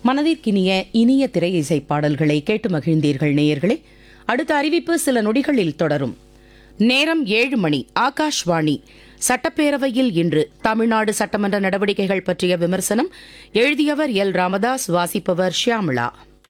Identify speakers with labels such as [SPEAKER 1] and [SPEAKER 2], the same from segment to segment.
[SPEAKER 1] மனதிற்கினிய இனிய திரை இசை பாடல்களை கேட்டு மகிழ்ந்தீர்கள் நேயர்களே அடுத்த அறிவிப்பு சில நொடிகளில் தொடரும் நேரம் ஏழு மணி ஆகாஷ்வாணி சட்டப்பேரவையில் இன்று தமிழ்நாடு சட்டமன்ற நடவடிக்கைகள் பற்றிய விமர்சனம் எழுதியவர் எல் ராமதாஸ் வாசிப்பவர் ஷியாமளா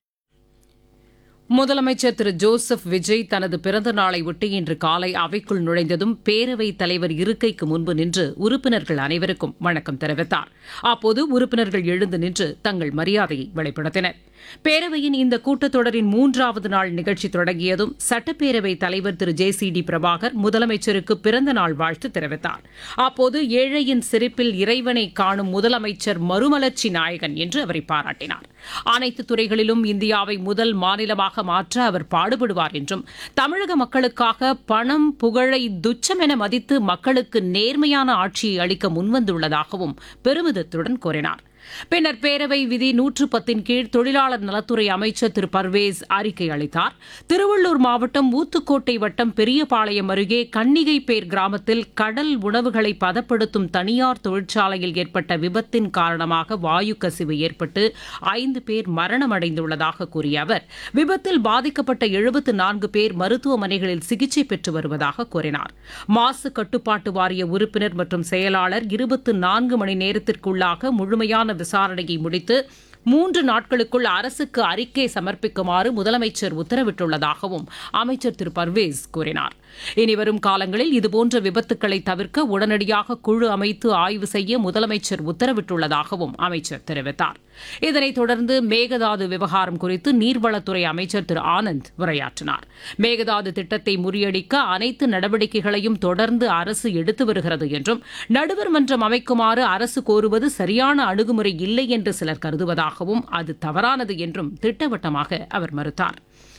[SPEAKER 2] முதலமைச்சர் திரு ஜோசப் விஜய் தனது பிறந்த நாளை ஒட்டி இன்று காலை அவைக்குள் நுழைந்ததும் பேரவைத் தலைவர் இருக்கைக்கு முன்பு நின்று உறுப்பினர்கள் அனைவருக்கும் வணக்கம் தெரிவித்தார் அப்போது உறுப்பினர்கள் எழுந்து நின்று தங்கள் மரியாதையை வெளிப்படுத்தினர் பேரவையின் இந்த கூட்டத்தொடரின் மூன்றாவது நாள் நிகழ்ச்சி தொடங்கியதும் சட்டப்பேரவைத் தலைவர் Thiru J C D Prabhakar முதலமைச்சருக்கு பிறந்த நாள் வாழ்த்து தெரிவித்தார் அப்போது ஏழையின் சிரிப்பில் இறைவனை காணும் முதலமைச்சர் மறுமலர்ச்சி நாயகன் என்று அவரை பாராட்டினார் அனைத்து துறைகளிலும் இந்தியாவை முதல் மாநிலமாக மாற்ற அவர் பாடுபடுவார் என்றும் தமிழக மக்களுக்காக பணம் புகழை துச்சமென மதித்து மக்களுக்கு நேர்மையான ஆட்சியை அளிக்க முன்வந்துள்ளதாகவும் பெருமிதத்துடன் கூறினார் பின்னர் பேரவை விதி நூற்று பத்தின் கீழ் தொழிலாளர் நலத்துறை அமைச்சர் திரு பர்வேஸ் அறிக்கை அளித்தார் திருவள்ளூர் மாவட்டம் ஊத்துக்கோட்டை வட்டம் பெரியபாளையம் அருகே கன்னிகைப்பேர் கிராமத்தில் கடல் உணவுகளை பதப்படுத்தும் தனியார் தொழிற்சாலையில் ஏற்பட்ட விபத்தின் காரணமாக வாயு கசிவு ஏற்பட்டு ஐந்து பேர் மரணமடைந்துள்ளதாக கூறிய அவர் விபத்தில் பாதிக்கப்பட்ட எழுபத்து நான்கு பேர் மருத்துவமனைகளில் சிகிச்சை பெற்று வருவதாக கூறினார் மாசு கட்டுப்பாட்டு வாரிய உறுப்பினர் மற்றும் செயலாளர் இருபத்து நான்கு மணி நேரத்திற்குள்ளாக முழுமையான விசாரணையை முடித்து மூன்று நாட்களுக்குள் அரசுக்கு அறிக்கை சமர்ப்பிக்குமாறு முதலமைச்சர் உத்தரவிட்டுள்ளதாகவும் அமைச்சர் திரு பர்வேஸ் கூறினார் இனிவரும் காலங்களில் இதுபோன்ற விபத்துக்களை தவிர்க்க உடனடியாக குழு அமைத்து ஆய்வு செய்ய முதலமைச்சர் உத்தரவிட்டுள்ளதாகவும் அமைச்சர் தெரிவித்தார் இதனைத் தொடர்ந்து மேகதாது விவகாரம் குறித்து நீர்வளத்துறை அமைச்சர் திரு ஆனந்த் உரையாற்றினார் மேகதாது திட்டத்தை முறியடிக்க அனைத்து நடவடிக்கைகளையும் தொடர்ந்து அரசு எடுத்து வருகிறது என்றும் நடுவர் மன்றம் அமைக்குமாறு அரசு கோருவது சரியான அணுகுமுறை இல்லை என்று சிலர் கருதுவதாகவும் அது தவறானது என்றும் திட்டவட்டமாக அவர் மறுத்தார்